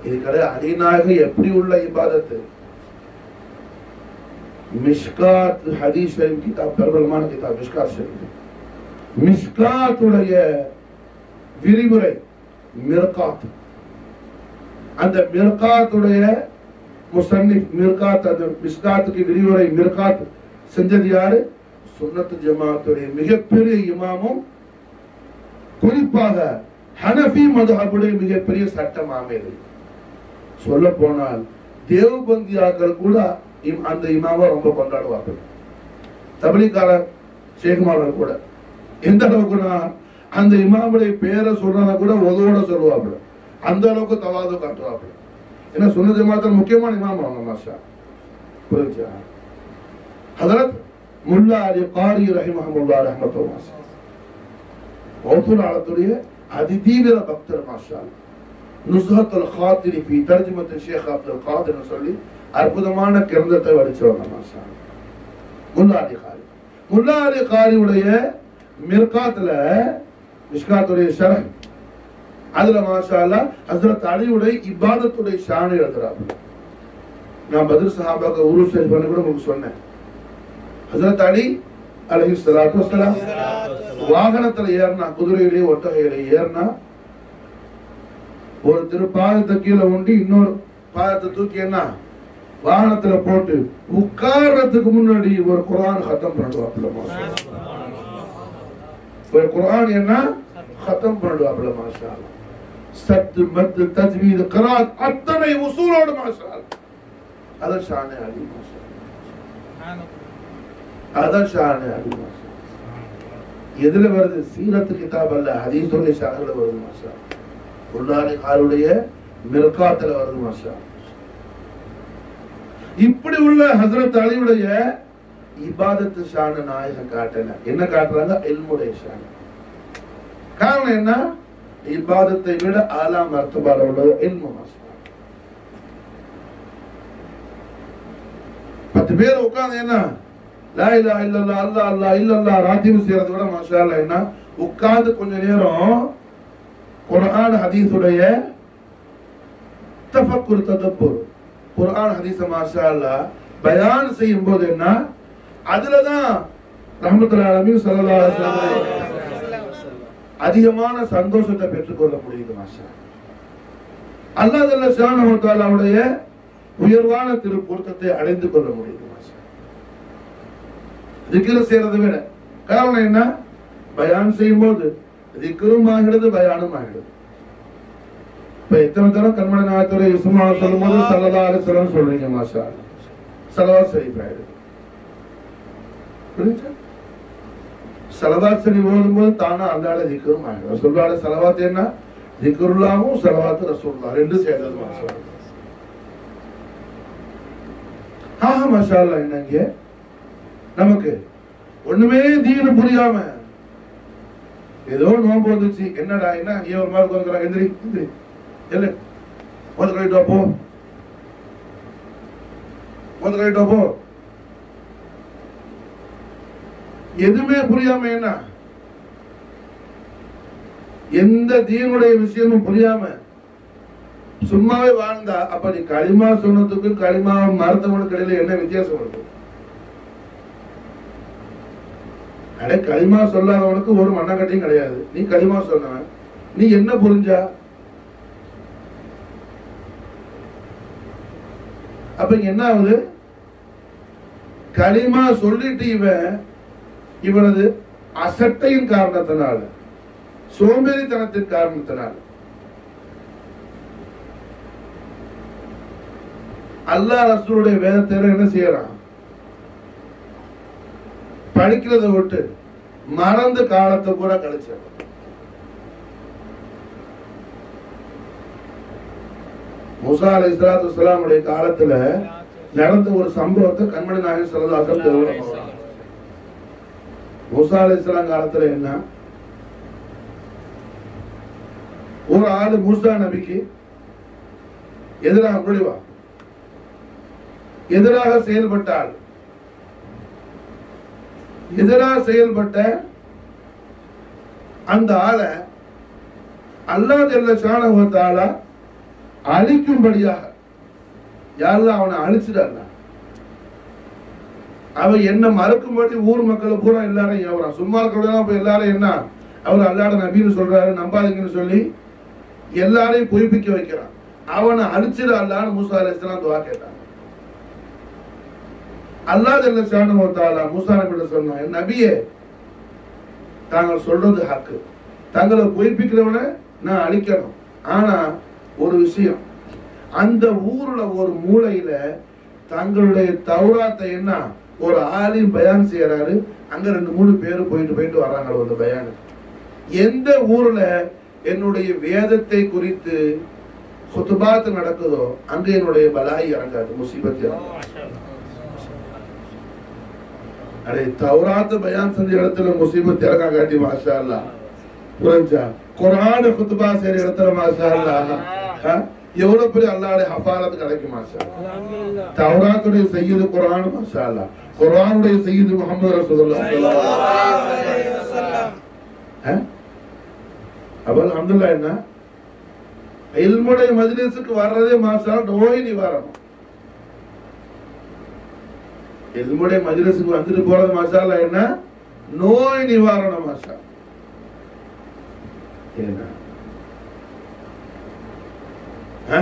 இது கிடையாது அடிநாயக எப்படி உள்ள இபாதத்து மிஷ்காத் ஹதீஸ் ஷரீஃப் கிதாப் பிரபலமான கிதாப் மிஷ்காத் ஷரீஃப் மிஷ்காத்துடைய விரிவுரை மிர்காத் அந்த மிர்காத்துடைய முசன்னிப் மிர்காத் அந்த மிஷ்காத்துக்கு விரிவுரை மிர்காத் செஞ்சது யாரு சுன்னத்து ஜமாத்துடைய மிகப்பெரிய இமாமும் குறிப்பாக ஹனஃபி மதுஹபுடைய மிகப்பெரிய சட்டம் அமைது சொல்ல போனால் தேவபந்தியாக்கள் கூட இம்- அந்த இமாவை ரொம்ப கொண்டாடுவார்கள் தபிலிக்கார ஷேகுமார்கள் கூட எந்த அளவுக்குனா அந்த இமாமுடைய பேரை சொல்றத கூட உதவோட சொல்லுவாப்புல அந்த அளவுக்கு தவாது காட்டுவாப்புல ஏன்னா சுன்ன ஜமாத்தில் முக்கியமான இமாம் அவங்க மாஷா புரிஞ்சா ஹதரத் முல்லா அலி காரி ரஹிமஹமுல்லா ரஹமத்துல்லா மௌத்தூர் ஆலத்துடைய அதிதீவிர பக்தர் மாஷா நுஸ்ஹத்துல் காத்திரி ஃபி தர்ஜுமத்து ஷேக் அப்துல் காதிர்னு சொல்லி அற்புதமான கிரந்தத்தை வடிச்சவங்க மாஷா முல்லா அலி காரி முல்லா அலி காரியுடைய மிர்காத்துல மிஷ்காத்துடைய ஷரஹ் அதுல மாஷா அல்லாஹ் ஹஸ்ரத் அலியுடைய இபாதத்துடைய ஷான் எழுதுறாங்க நான் பதில் சஹாபாக்கு உரு ஷரீஃபான கூட உங்களுக்கு சொன்னேன் ஹஸ்ரத் அலி அலைஹி ஸலாத்து வஸலாம் வாகனத்துல ஏறினா குதிரையிலே ஒட்டகையிலே ஏறினா ஒரு திருப்பாதத்தை கீழே உண்டி இன்னொரு பாதத்தை தூக்கி என்ன வாகனத்துல போட்டு உட்கார்றதுக்கு முன்னாடி ஒரு குர்ஆன் கத்தம் பண்ணுவாப்புல மாஷா ஒரு குர்ஆன் என்ன கத்தம் பண்ணுவாப்புல மாஷா அல்லாஹ். சத்து மத்து தஜ்வீத் கிராத் அத்தனை உசூலோடு மாஷா அல்லாஹ். அதான் ஷானே அலி மாஷா அல்லாஹ். அதான் ஷானே அலி மாஷா அல்லாஹ். எதுல வருது சீரத்து கிதாப் அல்ல ஹதீஸுடைய ஷானில் வருது மாஷா உள்ளாரி காருடைய மிர்காத்துல வருது மாஷா இப்படி உள்ள ஹசரத் அலியுடைய இபாதத்து ஷான நாயகம் காட்டல என்ன காட்டுறாங்க இல்முடைய ஷான் காரணம் என்ன இபாதத்தை விட ஆலா மர்த்தபால உள்ளது இல்மு மாஷா பத்து பேர் உட்கார்ந்து என்ன லா இலாஹ இல்லல்லாஹ் அல்லாஹ் அல்லாஹ் இல்லல்லாஹ் ராத்திபு செய்யறத விட மாஷா அல்லாஹ் என்ன உட்கார்ந்து கொஞ்ச நேரம் குர்ஆன் ஹதீஸுடைய தஃபக்குர் ததப்புர் குர்ஆன் ஹதீஸ மாஷா அல்லாஹ் பயான் செய்யும் போது என்ன அதுல தான் ரஹ்மத்துல்லாஹி அலைஹி ஸல்லல்லாஹு அலைஹி வஸல்லம் அதிகமான சந்தோஷத்தை பெற்றுக்கொள்ள முடியுது மாஷா அல்லாஹ் ஜல்ல ஷானஹு வ தஆலாவுடைய உயர்வான திரு பொருத்தத்தை அடைந்து கொள்ள முடியுது மாஷா திக்ரு செய்யறதை விட காரணம் என்ன பயான் செய்யும் போது திக்ரும் ஆகிறது பயானும் ஆகிறது இப்ப எத்தனை தரம் கண்மணி நாயத்துறை சும்மா சொல்லும் போது சல்லா அலிஸ்லாம் சொல்றீங்க மாஷா சலவா ஷரீஃப் ஆயிடுது புரியுதா சலவாத் சரி ஓதும்போது தானா அந்த ஆள திக்ரும் ஆகிடும் ரசூல்லாட சலவாத் என்ன திக்ருல்லாவும் சலவாத்து ரசூல்லா ரெண்டும் சேர்ந்தது மாஷா ஆஹா மாஷா அல்லாஹ் என்னங்க நமக்கு ஒண்ணுமே தீனு புரியாம ஏதோ நோம்பு வந்துச்சு என்னடா என்ன ஏன் ஒரு மாதிரி உட்காந்துக்கிறாங்க எந்திரி எந்திரி எல்லு வந்து கழிட்டு வா, போ வந்து கழிட்டு வா, போ எதுவுமே புரியாம என்ன எந்த தீனுடைய விஷயமும் புரியாம சும்மாவே வாழ்ந்தா அப்ப நீ களிமா சொன்னதுக்கும் களிமா மருத்துவனுக்கு இடையில என்ன வித்தியாசம் இருக்கு அடே களிமா சொல்லாதவனுக்கு ஒரு மண்ணக்கட்டையும் கிடையாது நீ களிமா சொன்னவன் நீ என்ன புரிஞ்சா அப்ப இங்க என்ன ஆகுது களிமா சொல்லிட்டு இவன் இவனது அசட்டையின் காரணத்தினால சோம்பேறித்தனத்தின் காரணத்தினால அல்லாஹ் ரசூலுடைய வேதத்தை என்ன செய்யறான் படிக்கிறத விட்டு மறந்து காலத்தை கூட கழிச்சிடும் முசா அலை இஸ்லாத்து வலாமுடைய காலத்துல நடந்த ஒரு சம்பவத்தை கண்மணி நாயகன் சொல்லதாசம் தெரிவிக்கிறார் மூசா அலை இஸ்லாம் காலத்துல என்ன ஒரு ஆளு மூசா நபிக்கு எதிராக முடிவா எதிராக செயல்பட்ட ஆள் எதிராக செயல்பட்ட அந்த ஆளை அல்லாஹ் ஜல்ல ஷானஹு வ தஆலா அழிக்கும்படியாக யாரெல்லாம் அவனை அழிச்சிடாங்க அவன் என்ன மறுக்கும்படி ஊர் மக்கள் பூரா எல்லாரும் ஏவுறான் சும்மா இருக்கிறதெல்லாம் இப்ப எல்லாரும் என்ன அவர் அல்லாட நபின்னு சொல்றாரு நம்பாதீங்கன்னு சொல்லி எல்லாரையும் பொய்ப்பிக்க வைக்கிறான் அவனை அழிச்சிட அல்லான்னு மூசா அலிஸ்லாம் துவா கேட்டான் அல்லாஹ் ஜல்ல ஷானஹு வ தஆலா மூசா நபிட்ட சொன்னான் "என் நபியே தாங்கள் சொல்றது ஹக்கு தங்களை பொய்ப்பிக்கிறவனை நான் அழிக்கணும் ஆனா ஒரு விஷயம் அந்த ஊர்ல ஒரு மூலையில தங்களுடைய தௌராத்தை என்ன ஒரு ஆலிம் பயான் செய்யறாரு அங்க ரெண்டு மூணு பேர் போயிட்டு போயிட்டு வராங்க அந்த பயானுக்கு எந்த ஊர்ல என்னுடைய வேதத்தை குறித்து குத்துபாத்து நடக்குதோ அங்க என்னுடைய பலாய் இறங்காது முசீபத் இறங்காது அடே தௌராத்து பயான் செஞ்ச இடத்துல முசீபத் இறங்கா காட்டி மாஷா அல்லா புரிஞ்சா குரான குத்துபா செய்யற இடத்துல மாஷா அல்லா ஆ? எவ்வளவு பெரிய அல்லாடைய ஹஃபாரத் கிடைக்கும் மாஷா அல்லா. தௌராத்துடைய செய்யுது குரான் மாஷா அல்லா குரானுடைய செய்யுது முகமது ரசூலுல்லாஹ் ஆ? அப்ப அல்ஹம்துலில்லாஹ் என்ன இல்முடைய மஜ்லிஸுக்கு வர்றதே மாஷா அல்லா, நோய் நிவாரணம் எல்முடைய மஜ்லிஸுக்கு வந்துட்டு போறது மசாலா என்ன நோய் நிவாரண மசா என்ன ஆ?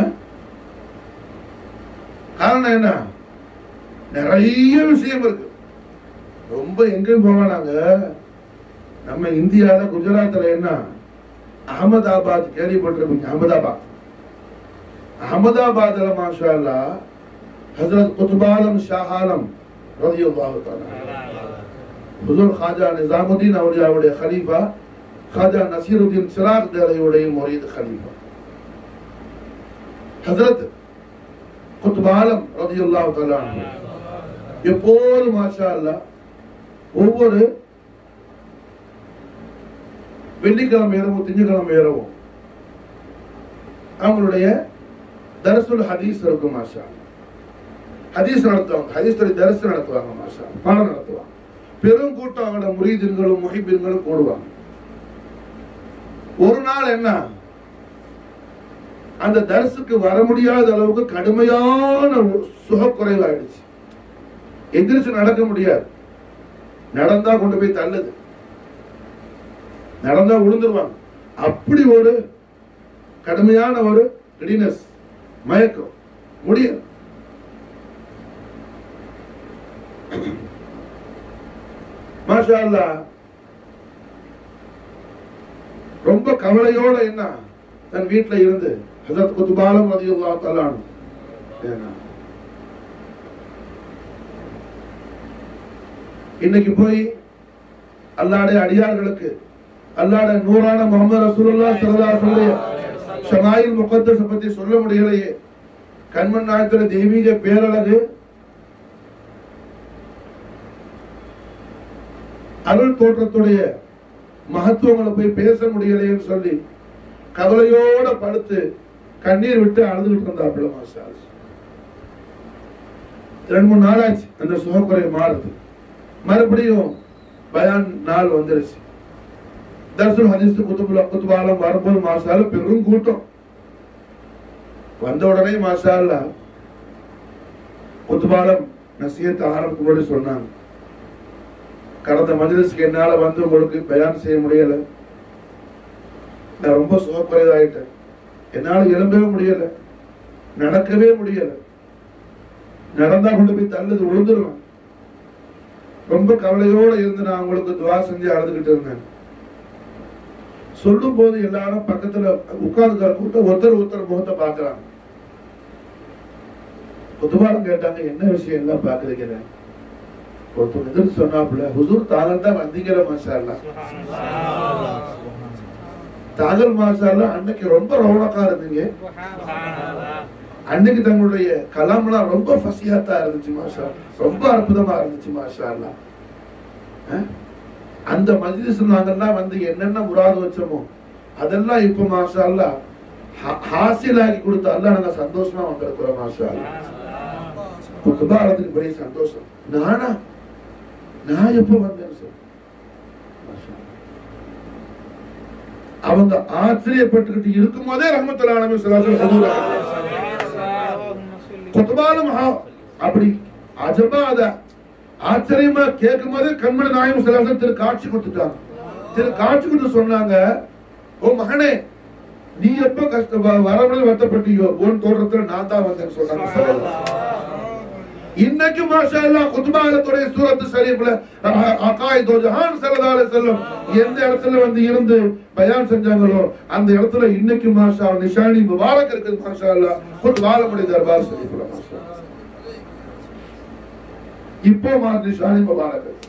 காரணம் என்ன நிறைய விஷயம் இருக்கு ரொம்ப எங்கேயும் போவானாங்க நம்ம இந்தியால குஜராத்ல என்ன அகமதாபாத் கேள்விப்பட்டிருப்பீங்க அகமதாபாத் அகமதாபாத்ல மாஷா அல்லா ஹசரத் குத்துபாலம் ஷாஹாலம் ரலியல்லாஹு தஆலா ஹுசூர் ஹாஜா நிசாமுதீன் அவருடைய ஹலீஃபா ஹாஜா நசீருதீன் சிராக் தேரையுடைய முரீத் ஹலீஃபா ஹசரத் குத்துபாலம் ரலியல்லாஹு தஆலா அன்ஹு. எப்போது மாஷா அல்லாஹ் ஒவ்வொரு வெள்ளிக்கிழமை இரவும் திங்கக்கிழமை இரவும் அவங்களுடைய தரசுல் ஹதீஸ் இருக்கும் மாஷா அல்லாஹ். ஹதீஸ் நடத்துவாங்க ஹதீஸ் தரிசனம் நடத்துவாங்க மாஷா அல்லாஹ். பாடம் நடத்துவாங்க பெரும் கூட்டம் அவங்களோட முரீதின்களும் முஹிபின்களும் கூடுவாங்க ஒரு நாள் என்ன அந்த தரிசுக்கு வர முடியாத அளவுக்கு கடுமையான சுகக்குறைவாயிடுச்சு எந்திரிச்சு நடக்க முடியாது நடந்தா கொண்டு போய் தள்ளுது நடந்தா விழுந்துருவாங்க அப்படி ஒரு கடுமையான ஒரு ரெடினஸ் மயக்கம் முடியல மாஷா அல்லாஹ் ரொம்ப கவலையோட என்ன தன் வீட்டுல இருந்து ஹசரத் குத்துபாலம் ரலியல்லாஹு தஆலா அன்ஹு. என்ன இன்னைக்கு போய் அல்லாடைய அடியார்களுக்கு அல்லாட நூறான முகமது ரசூலுல்லாஹ் ஸல்லல்லாஹு அலைஹி வஸல்லம் ஷமாயில் முகத்தஸ பத்தி சொல்ல முடியலையே கண்மன் நாயத்துல தெய்வீக பேரழகு அருள் தோற்றத்துடைய மகத்துவங்களை போய் பேச முடியலையேன்னு சொல்லி கவலையோட படுத்து கண்ணீர் விட்டு அழுதுகிட்டு இருந்தாப்புல மாஸ்டர் ரெண்டு மூணு நாள் ஆச்சு அந்த சுகக்குறை மாறுது மறுபடியும் பயான் நாள் வந்துருச்சு தர்சுல் ஹதீஸ் குத்துபுல குத்துபாலம் வரும்போது மாசால பெரும் கூட்டம் வந்த உடனே மாசால குத்துபாலம் நசீகத்தை ஆரம்பிக்கும் முன்னாடி சொன்னாங்க கடந்த மஜ்லிஸ்க்கு என்னால வந்து உங்களுக்கு பயான் செய்ய முடியல நான் ரொம்ப சுகக்குறைவாயிட்டேன் என்னால எழும்பவே முடியல நடக்கவே முடியல நடந்தா கொண்டு போய் தள்ளுது விழுந்துருவேன் ரொம்ப கவலையோட இருந்து நான் உங்களுக்கு துவா செஞ்சு அழுதுகிட்டு இருந்தேன் சொல்லும் போது எல்லாரும் பக்கத்துல உட்கார்ந்து கூட்டம் ஒருத்தர் ஒருத்தர் முகத்தை பாக்குறாங்க பொதுவாரம் கேட்டாங்க என்ன விஷயம் எல்லாம் பாக்குறீங்க ஒருத்தர் எதிர்த்து சொன்னாப்புல ஹுசூர் தாங்கள் தான் வந்தீங்கிற மாஷா தாகல் மாஷால அன்னைக்கு ரொம்ப ரவுனக்கா இருந்தீங்க அன்னைக்கு தங்களுடைய கலாம்லாம் ரொம்ப ஃபசியாத்தா இருந்துச்சு மாஷா ரொம்ப அற்புதமா இருந்துச்சு மாஷா அல்லாஹ். அஹ்? அந்த மஜ்லிஸ் நாங்கெல்லாம் வந்து என்னென்ன முராது வச்சோமோ அதெல்லாம் இப்ப மாஷா அல்லாஹ் ஹா- ஹாசிலாகி கொடுத்த அல்லாஹ் நாங்க சந்தோஷமா வந்திருக்கிறோம் மாஷா அல்லாஹ். குபாரத்துக்கு பெரிய சந்தோஷம் நானா நான் எப்ப வந்தேன்னு சொல்லு மாஷா அல்லாஹ். அவங்க ஆச்சரியப்பட்டுக்கிட்டு இருக்கும் போதே ரஹமத்துல்லாஹி அலைஹி வஸல்லம் குத்துபாலும் அப்படி அஜபா அத ஆச்சரியமா கேட்கும் போது கண்மணி நாயம் சிலாசன் திரு காட்சி கொடுத்துட்டாங்க திரு காட்சி கொடுத்து சொன்னாங்க ஓ மகனே நீ எப்ப கஷ்ட வரவழி வருத்தப்பட்டியோ உன் தோற்றத்துல நான் தான் வந்தேன்னு சொன்னாங்க ஸல்லல்லாஹு இன்னைக்கு மாஷா அல்லாஹ் குத்பாலத்துடைய சூரத்து ஷரீஃப்ல அகாய் தோ ஜஹான் ஸல்லல்லாஹு அலைஹி வஸல்லம் எந்த இடத்துல வந்து இருந்து பயான் செஞ்சாங்களோ அந்த இடத்துல இன்னைக்கு மாஷா நிஷானி முபாரக் இருக்குது மாஷா அல்லாஹ் குத்பாலமுடைய தர்பார் ஷரீஃப்ல மாஷா அல்லாஹ். இப்போ மா நிஷானி முபாரக் இருக்கு.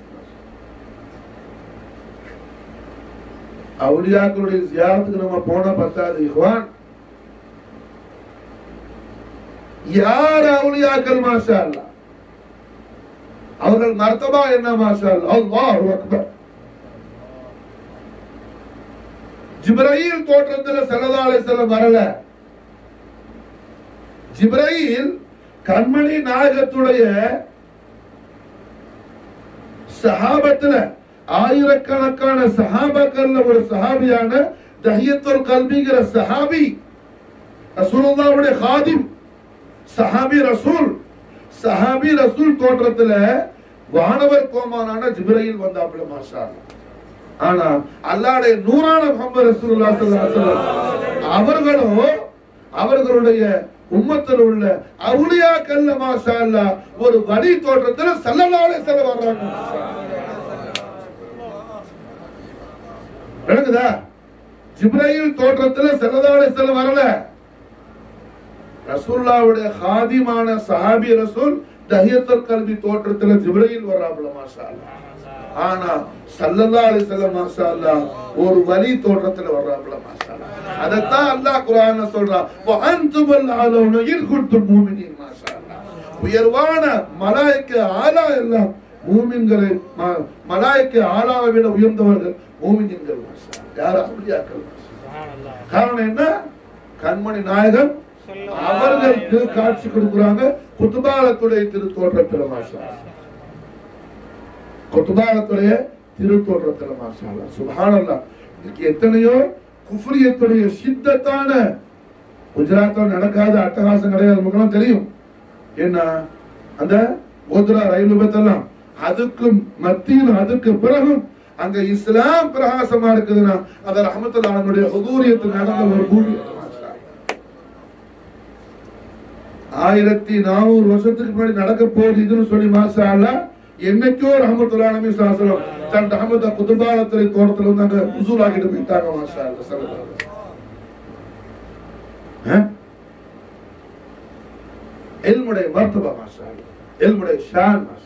அவுலியாக்களுடைய ஜியாரத்துக்கு நம்ம போனா பத்தாது இஹ்வான் யார் அவுலியாக்கள் மாஷா அல்லாஹ் அவர்கள் மர்த்தபா என்ன மாஷா அல்லாஹ் அல்லாஹு அக்பர் ஜிப்ரீல் தோற்றத்துல ஸல்லல்லாஹு அலைஹி வஸல்லம் வரல ஜிப்ரீல் கண்மணி நாயகத்துடைய சஹாபத்துல ஆயிரக்கணக்கான சஹாபாக்கள்ல ஒரு சஹாபியான தஹியத்துல் கல்பிங்கிற சஹாபி ரசூலுல்லாஹ்வுடைய ஹாதிம் சஹாபி ரசூல் சஹாபி ரசூல் தோற்றத்துல வானவர் கோமானான ஜிப்ரீல் வந்தாப்புல மாஷா அல்லாஹ். ஆனா அல்லாஹ்வுடைய நூறான முஹம்மது ரசூலுல்லாஹி ஸல்லல்லாஹு அலைஹி வஸல்லம் அவர்களோ அவர்களுடைய உம்மத்தில் உள்ள அவுலியாக்கல்ல மாஷா அல்லாஹ் ஒரு வழி தோற்றத்துல ஸல்லல்லாஹு அலைஹி வஸல்லம் வர்றாங்க மாஷா அல்லாஹ். விளங்குதா ஜிப்ரீல் தோற்றத்துல ஸல்லல்லாஹு அலைஹி வஸல்லம் வரல ரசூல்லாவுடைய ஹாதிமான சஹாபி ரசூல் தஹியத்துல் கல்வி தோற்றத்துல ஜிப்ரீல் வர்றாப்புல மாஷா அல்லாஹ். ஆனா ஸல்லல்லாஹு அலைஹி வஸல்லம் மாஷா அல்லாஹ் ஒரு வலி தோற்றத்துல வர்றாப்புல மாஷா அல்லாஹ். அதத்தான் அல்லாஹ் குர்ஆன்ல சொல்றான் வஅன்துமுல் ஆலவுன இன் குன்தும் மூமினீன் மாஷா அல்லாஹ். உயர்வான மலாய்க்கு ஆலா எல்லாம் மூமின்களை ம- மலாய்க்கு ஆலாவை விட உயர்ந்தவர்கள் மூமின்கள் மாஷா அல்லாஹ். யார் அவுலியாக்கள் மாஷா அல்லாஹ். காரணம் என்ன கண்மணி நாயகம் அவர்கள் திரு காட்சி கொடுக்குறாங்க குத்துபாலத்துடைய திருத்தோற்றத்தில் மாஷா குத்துபாலத்துடைய திருத்தோற்றத்தில் மாஷா சுபானல்லா இதுக்கு எத்தனையோ குஃப்ரியத்துடைய சித்தத்தான குஜராத்தில் நடக்காத அட்டகாசம் கிடையாது நமக்கு தெரியும் என்ன அந்த கோத்ரா ரயில் விபத்தெல்லாம் அதுக்கும் மத்தியில் அதுக்கு பிறகும் அங்க இஸ்லாம் பிரகாசமா இருக்குதுன்னா அது ரஹமத்துல்லாஹனுடைய ஹுதூரியத்தில் நடந்த ஒரு பூமி அது மாஷா அல்லாஹ். ஆயிரத்தி நானூறு வருஷத்துக்கு முன்னாடி நடக்க போகுது இதுன்னு சொல்லி மாசா அல்லாஹ் என்னைக்கோ ரஹமத்துல்லா நபி சாசலம் தன் ரஹமத்த குதுபாலத்துறை தோட்டத்துல வந்து அங்க உசூல் ஆக்கிட்டு போயிட்டாங்க மாஷா அல்லாஹ் ஸல்லல்லாஹு அலைஹி வஸல்லம். ஆ? இல்முடைய மர்த்தபா மாஷா அல்லாஹ். இல்முடைய ஷான் மாஷா அல்லாஹ்.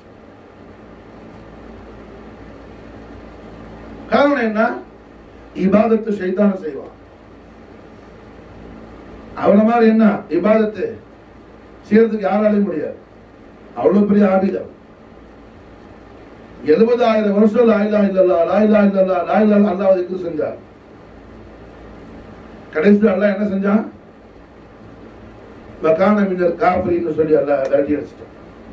காரணம் என்ன இபாதத்து ஷைத்தான செய்வான் அவன மாதிரி என்ன இபாதத்து செய்யறதுக்கு யாராலையும் முடியாது அவ்வளவு பெரிய ஆபிதம் எழுபதாயிரம் வருஷம் லாயிலா இல்லல்லா லாயிலா இல்லல்லா லாயிலா அல்லாஹ் திக்ரு செஞ்சார் கடைசியில் அல்லாஹ் என்ன செஞ்சான் மக்கான மின்னர் காஃபிரின்னு சொல்லி அல்லாஹ் விரட்டி அடிச்சிட்டான்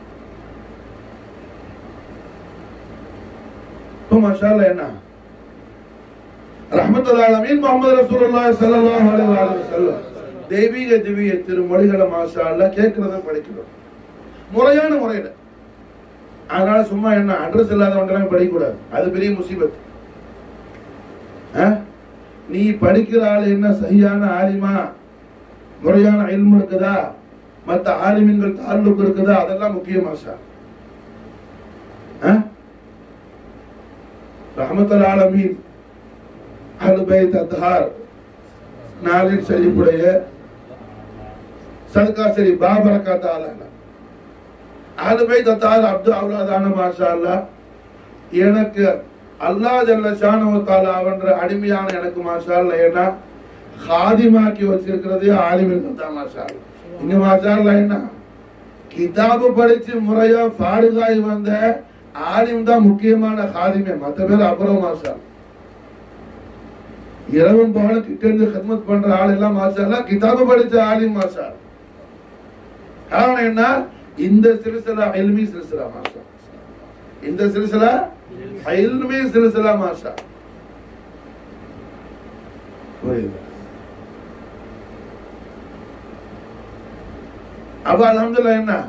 இப்போ மாஷா அல்லாஹ் என்ன ரஹ்மத்துல் ஆலமீன் முஹம்மது ரசூலுல்லாஹி ஸல்லல்லாஹு அலைஹி வஸல்லம் தெய்வீக திவ்ய திருமொழிகளை மாஷா அல்லாஹ் கேட்கிறதும் படிக்கிறோம் முறையான முறையில அதனால சும்மா என்ன அட்ரஸ் இல்லாதவங்க படிக்க கூடாது அது பெரிய முசீபத் ஆ? நீ படிக்கிற ஆள் என்ன சரியான ஆலிமா முறையான இல்மு இருக்குதா மத்த ஆலிமின்கள் தாலுக்கு இருக்குதா அதெல்லாம் முக்கிய மாஷா ரஹமத்துல் ஆலமீன் அலுபைத் அத்ஹார் நாளின் ஷரீஃபுடைய சதகா சரி பாபரகாத் ஆலான அலுபைத் அத்ஹார் அப்து அவுலாதான மாஷா அல்லாஹ் எனக்கு அல்லாஹ் ஜல்ல ஷானு தாலா அவன்ற அடிமையான எனக்கு மாஷா அல்லாஹ் ஏன்னா ஹாதிமாக்கி வச்சிருக்கிறதே ஆலிமின்கள் தான் மாஷா அல்லாஹ் இங்க மாஷா அல்லாஹ் என்ன கிதாபு படிச்சு முறையா ஃபாரிகாய் வந்த ஆலிம் தான் முக்கியமான ஹாதிமே மத்த பேர் அப்புறம் மாஷா அல்லாஹ். இரவும் பகலும் கிட்ட இருந்து ஹிதமத் பண்ற ஆள் எல்லாம் மாஷா அல்லாஹ் கிதாபு படிச்ச ஆலிம் மாஷா அல்லாஹ். காரணம் என்ன இந்த சிறுசலா இல்மி சிறுசலா மாஷா இந்த சிறுசலா இல்மி சிறுசலா மாஷா புரியுது அப்ப அல்ஹம்துலில்லாஹ் என்ன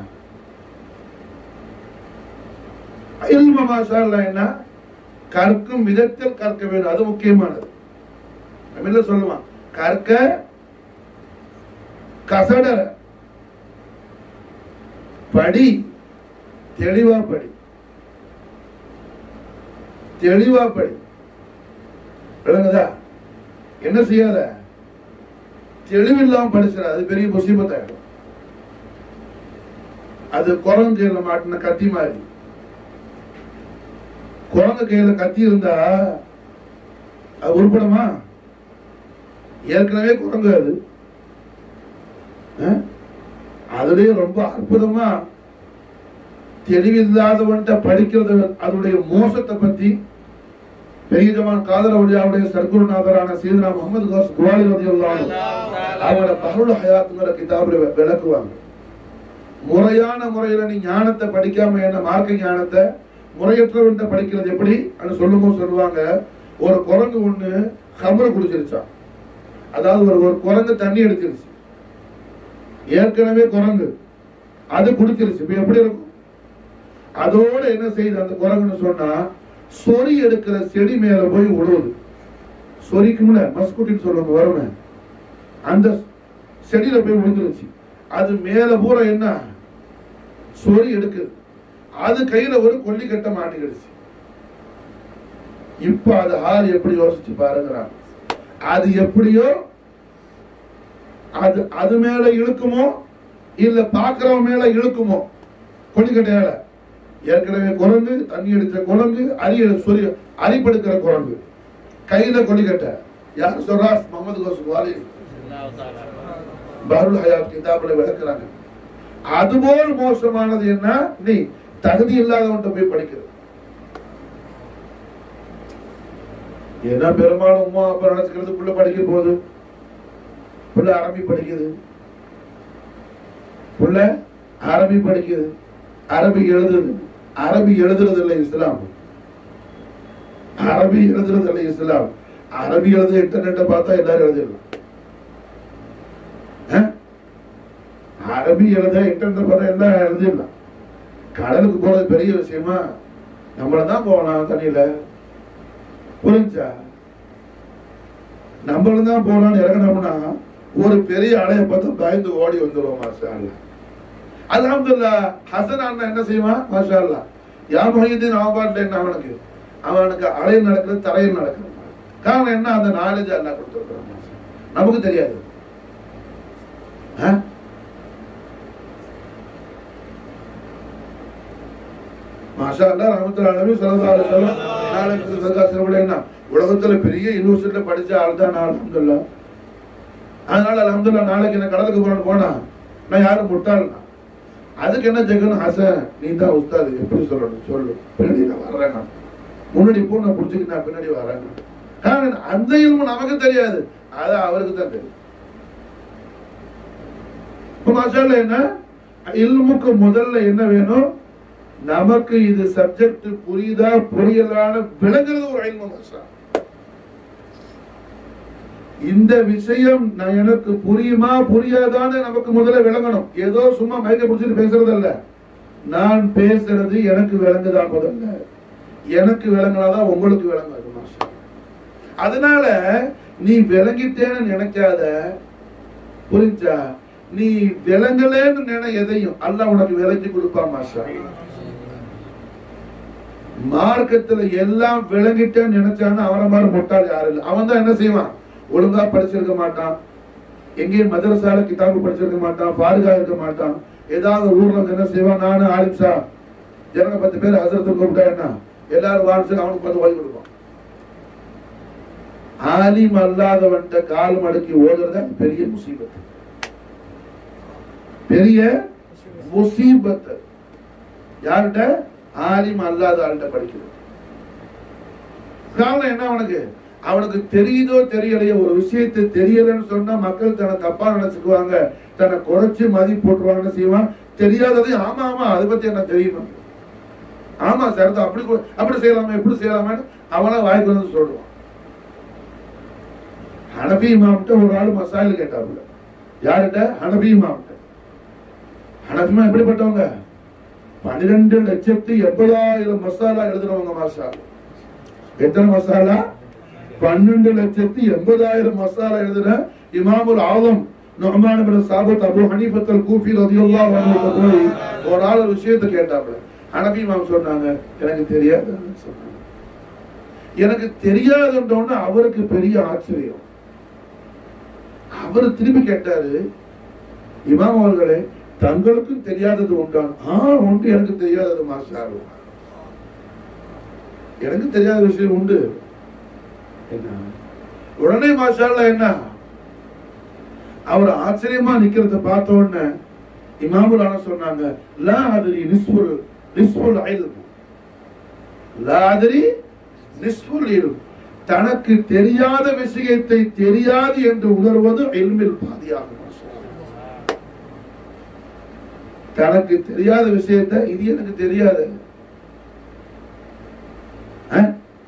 இல்ம மாஷா அல்லாஹ் என்ன கற்கும் விதத்தில் கற்க வேண்டும் அது முக்கியமானது நம்ம என்ன சொல்லுவான் கற்க கசடர படி தெளிவா படி தெளிவா படி விளங்குதா என்ன செய்யாத தெளிவில்லாம படிச்சிட அது பெரிய முசீபத்தாயிடும் அது குரங்கு கையில மாட்டின கத்தி மாதிரி குரங்கு கையில கத்தி இருந்தா அது உருப்படமா ஏற்கனவே குரங்கு அது அஹ்? அதுலயே ரொம்ப அற்புதமா தெளிவில்லாதவன்ட்ட படிக்கிறது அதனுடைய மோசத்தை பத்தி பெரிய ஜமான் காதல வழியாவுடைய சர்க்குருநாதரான சீதனா முகமது காஸ் குவாலி ரதியுல்லாஹு அவங்களோட பஹருல் ஹயாத்துங்கிற கிதாபுல வி- விளக்குவாங்க முறையான முறையில நீ ஞானத்தை படிக்காம என்ன மார்க்க ஞானத்தை முறையற்றவன்ட்ட படிக்கிறது எப்படி அப்படின்னு சொல்லும்போது சொல்லுவாங்க ஒரு குரங்கு ஒண்ணு கமரை குடிச்சிருச்சான் அதாவது ஒரு ஒரு குரங்கு தண்ணி எடுத்துருச்சு ஏற்கனவே குரங்கு அது குடிச்சிருச்சு இப்ப எப்படி இருக்கும் அதோட என்ன செய்யுது அந்த குரங்குன்னு சொன்னா சொறி எடுக்கிற செடி மேல போய் உழுவுது சொரிக்கும்ல மஸ்குட்டின்னு சொல்லுவாங்க வருமே அந்த செடியில போய் விழுந்துருச்சு அது மேல பூரா என்ன சொறி எடுக்குது அது கையில ஒரு கொல்லிக்கட்டை மாட்டிக்கிடுச்சு இப்ப அது ஆள் எப்படி யோசிச்சு பாருங்கிறான் அது எப்படியோ அது அது மேல இழுக்குமோ இல்ல பாக்குறவன் மேல இழுக்குமோ கொல்லிக்கட்டையால ஏற்கனவே குரங்கு தண்ணி அடிச்ச குரங்கு அரிய சொறி அரிப்படுக்கிற குரங்கு கையில கொல்லிக்கட்டை யார் சொல்றா முகமது கோசுக்கு வாலி பருள் ஹயாத் கிதாபுல விளக்குறாங்க அதுபோல் மோசமானது என்ன நீ தகுதி இல்லாதவன்ட்ட போய் படிக்கிறது ஏன்னா பெரும்பாலும் உமா அப்பா நினைச்சுக்கிறது புள்ள படிக்க போகுது புள்ள அரபி படிக்குது புள்ள அரபி படிக்குது அரபி எழுதுது அரபி எழுதுறது இல்லை இஸ்லாம் அரபி எழுதுறது இல்லை இஸ்லாம் அரபி எழுத இன்டர்நெட்டை பார்த்தா எல்லாரும் எழுதிடலாம் அஹ்? அரபி எழுத இன்டர்நெட் பார்த்தா எல்லாம் எழுதிடலாம் கடலுக்கு போறது பெரிய விஷயமா நம்மள தான் போகலாம் தண்ணியில புரிஞ்சா நம்மளும் தான் போகலாம்னு இறங்கினோம்னா ஒரு பெரிய அலையை பார்த்து பயந்து ஓடி வந்துடுவோம் மாஷா அல்லா அல்ஹம்துலில்லா ஹசன் அண்ணா என்ன செய்வான் மாஷா அல்லா யா மொஹிதீன் அவன் பாட்டில் என்ன அவனுக்கு அவனுக்கு அலையில் நடக்கிறது தரையில் நடக்கிறது காரணம் என்ன அந்த நாலேஜ் அல்லா கொடுத்துருக்கிறான் மாஷா. நமக்கு தெரியாது ஆ? மாஷா அல்லா ரஹமத்துல்லாஹி அலைஹி ஸல்லல்லாஹு அலைஹி வஸல்லம் நாளைக்கு சதகா சிறுவலை என்ன உலகத்துல பெரிய யூனிவர்சிட்டியில படிச்ச ஆள் தான் நான் அல்ஹம்துலில்லாஹ் அதனால அல்ஹம்துலில்லாஹ் நாளைக்கு என்ன கடலுக்கு போறேன்னு போனா நான் யாரும் முட்டாள்னா அதுக்கு என்ன ஜெகன் ஹசன் நீ தான் உஸ்தாது எப்படி சொல்லணும் சொல்லு பின்னாடி நான் வர்றேன் நான். முன்னாடி போ நான் பிடிச்சிட்டு நான் பின்னாடி வரேன் காரணம் அந்த இல்மு நமக்கு தெரியாது அது அவருக்கு தான் தெரியும் இப்ப மாஷால்ல என்ன இல்முக்கு முதல்ல என்ன வேணும் நமக்கு இது சப்ஜெக்ட் புரியுதா புரியலான்னு விளங்குறது ஒரு இல்மு மாஷா இந்த விஷயம் நான் எனக்கு புரியுமா புரியாதான்னு நமக்கு முதல்ல விளங்கணும் ஏதோ சும்மா மயக்க பிடிச்சிட்டு பேசுறது அல்ல நான் பேசுறது எனக்கு விளங்குதா முதல்ல எனக்கு விளங்கினாதான் உங்களுக்கு விளங்காது மாஷா அதனால நீ விளங்கிட்டேன்னு நினைக்காத புரிஞ்சா நீ விளங்கலேன்னு நினை எதையும் அல்லாஹ் உனக்கு விளக்கி கொடுப்பான் மாஷா மார்க்கத்துல எல்லாம் விளங்கிட்டேன்னு நினைச்சான்னு அவன மாதிரி முட்டாள் யாரும் இல்லை அவன் தான் என்ன செய்வான் ஒழுங்கா படிச்சிருக்க மாட்டான் எங்கேயும் மதரசால கிதாபு படிச்சிருக்க மாட்டான் பாருகா இருக்க மாட்டான் ஏதாவது ஊர்ல வந்து என்ன செய்வான் நானு ஆலிம்சா ஜனங்க பத்து பேர் ஹசரத்து கூப்பிட்டா என்ன எல்லாரும் வாங்க அவனுக்கு பார்த்து ஓய்வு கொடுப்பான் ஆலிம் அல்லாதவன்ட்ட கால் மடக்கி ஓதுறது அது பெரிய முசீபத் பெரிய முசீபத் யார்கிட்ட ஆலிம் அல்லாத ஆள்கிட்ட படிக்கிறது காரணம் என்ன அவனுக்கு அவனுக்கு தெரியுதோ தெரியலையோ ஒரு விஷயத்தை தெரியலன்னு சொன்னா மக்கள் தன்னை தப்பா நினைச்சுக்குவாங்க தன்னை குறைச்சு மதி போட்டுருவாங்கன்னு செய்வான் தெரியாததை ஆமா ஆமா அதை பத்தி என்ன தெரியுமா ஆமா சார் அப்படி கூட- அப்படி செய்யலாமா எப்படி செய்யலாமான்னு அவனா வாய்க்கு வந்து சொல்லுவான் ஹனபி இமாம்கிட்ட ஒரு ஆள் மசாயில் கேட்டாப்புல யார்கிட்ட ஹனபி இமாம்கிட்ட ஹனஃபிமா எப்படிப்பட்டவங்க பன்னிரெண்டு லட்சத்தி எண்பதாயிரம் மசாலா எழுதுறவங்க மாஷா அல்லாஹ். எத்தனை மசாலா பன்னெண்டு லட்சத்தி எண்பதாயிரம் மசாலா எழுதுன இமாமுல் ஆலம் நுஹ்மான் இப்னு சாபித் அபூ ஹனீஃபத்துல் கூஃபி ரலியல்லாஹு அன்ஹு கிட்ட போய் ஒரு ஆள் ஒரு விஷயத்தை கேட்டாப்ல ஹனஃபி இமாம் சொன்னாங்க எனக்கு தெரியாதுன்னு சொன்னாங்க எனக்கு தெரியாதுன்றோன்னு அவருக்கு பெரிய ஆச்சரியம் அவர் திருப்பி கேட்டாரு இமாம் அவர்களே தங்களுக்கும் தெரியாதது உண்டான் ஆ உண்டு எனக்கு தெரியாதது மாஸ்டர் அல்லாஹ். எனக்கு தெரியாத விஷயம் உண்டு என்ன உடனே மாஷால்ல என்ன அவர் ஆச்சரியமா நிக்கிறத பார்த்த உடனே இமாமுல் ஆனா சொன்னாங்க லா அதிரி நிஸ்புல் நிஸ்புல் இல்ம் லா அதிரி நிஸ்புல் இல்ம் தனக்கு தெரியாத விஷயத்தை தெரியாது என்று உணர்வது இல்மில் பாதியாகும் தனக்கு தெரியாத விஷயத்தை இது எனக்கு தெரியாது ஆ?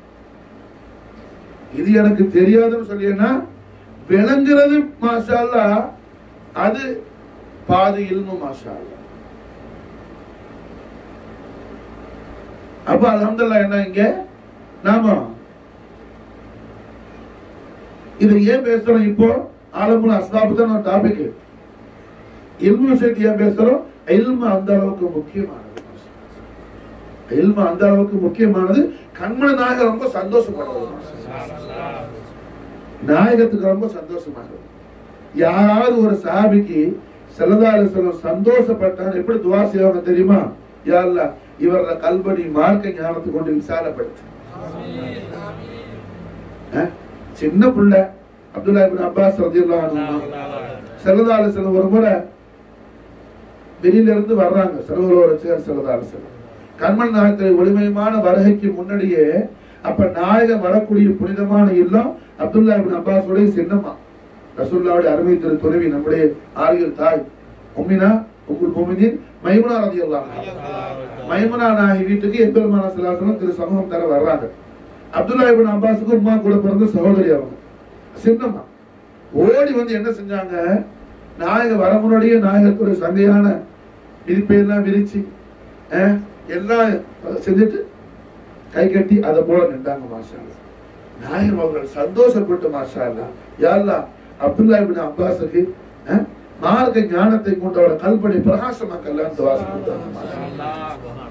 இது எனக்கு தெரியாதுன்னு சொல்லினா விளங்குறது மாஷா அல்லாஹ், அது பாதி இல்மு மாஷா அல்லாஹ். அப்ப அல்ஹம்துலில்லாஹ் என்ன இங்க நாம இது ஏன் பேசுறோம் இப்போ ஆலமுல் அஸ்லாபு தான் ஒரு டாபிக் இல்மு விஷயத்தை ஏன் பேசுறோம் இல்மு அந்த அளவுக்கு முக்கியமானது இல்மு அந்த அளவுக்கு முக்கியமானது கண்மணி நாயகம் ரொம்ப சந்தோஷப்படுறது நாயகத்துக்கு ரொம்ப சந்தோஷமானது யாராவது ஒரு சாபிக்கு செல்லதாரி சொல்லம் சந்தோஷப்பட்டான் எப்படி துவா செய்வாங்க தெரியுமா யா அல்லாஹ் இவர கல்படி மார்க்க ஞானத்தை கொண்டு விசாலப்படுத்து அஹ்? சின்ன புள்ள அப்துல்லா இப்னு அப்பாஸ் ரலியல்லாஹு அன்ஹு செல்லதாரி செல்லம் ஒரு முறை வெளியில இருந்து வர்றாங்க செலவரோட சேர் செல்லதாரி செல்லம் கண்மன் நாயகத்தை ஒளிமயமான வருகைக்கு முன்னாடியே அப்ப நாயகன் வரக்கூடிய புனிதமான இல்லம் அப்துல்லா இப்னு அப்பாஸோடைய சின்னம்மா ரசூல்லாவுடைய அருமை திரு துறவி நம்முடைய ஆரியல் தாய் உம்மினா உங்கள் முமினின் மைமுனா ரதியல்லாஹு அன்ஹா. மைமுனா நாயகி வீட்டுக்கு எம்பெருமான சிலாசனம் திரு சமூகம் தர வர்றாங்க அப்துல்லா இப்னு அப்பாஸுக்கு உம்மா கூட பிறந்த சகோதரி அவங்க சின்னம்மா ஓடி வந்து என்ன செஞ்சாங்க நாயகர் வர முன்னாடியே நாயகத்துடைய சங்கையான விரிப்பையெல்லாம் விரிச்சு அஹ், எல்லாம் செஞ்சுட்டு கை கட்டி அதை போல நின்றாங்க மாஷா அல்லாஹ். நாயகம் அவர்கள் சந்தோஷப்பட்டு மாஷா அல்லா யாருலா அப்துல்லா இப்னு அப்பாஸுக்கு அஹ், மார்க்க ஞானத்தை கொண்டு அவரை கல்பனை பிரகாசமாக்கலான்னு துவா செஞ்சாங்க மாஷா அல்லாஹ்.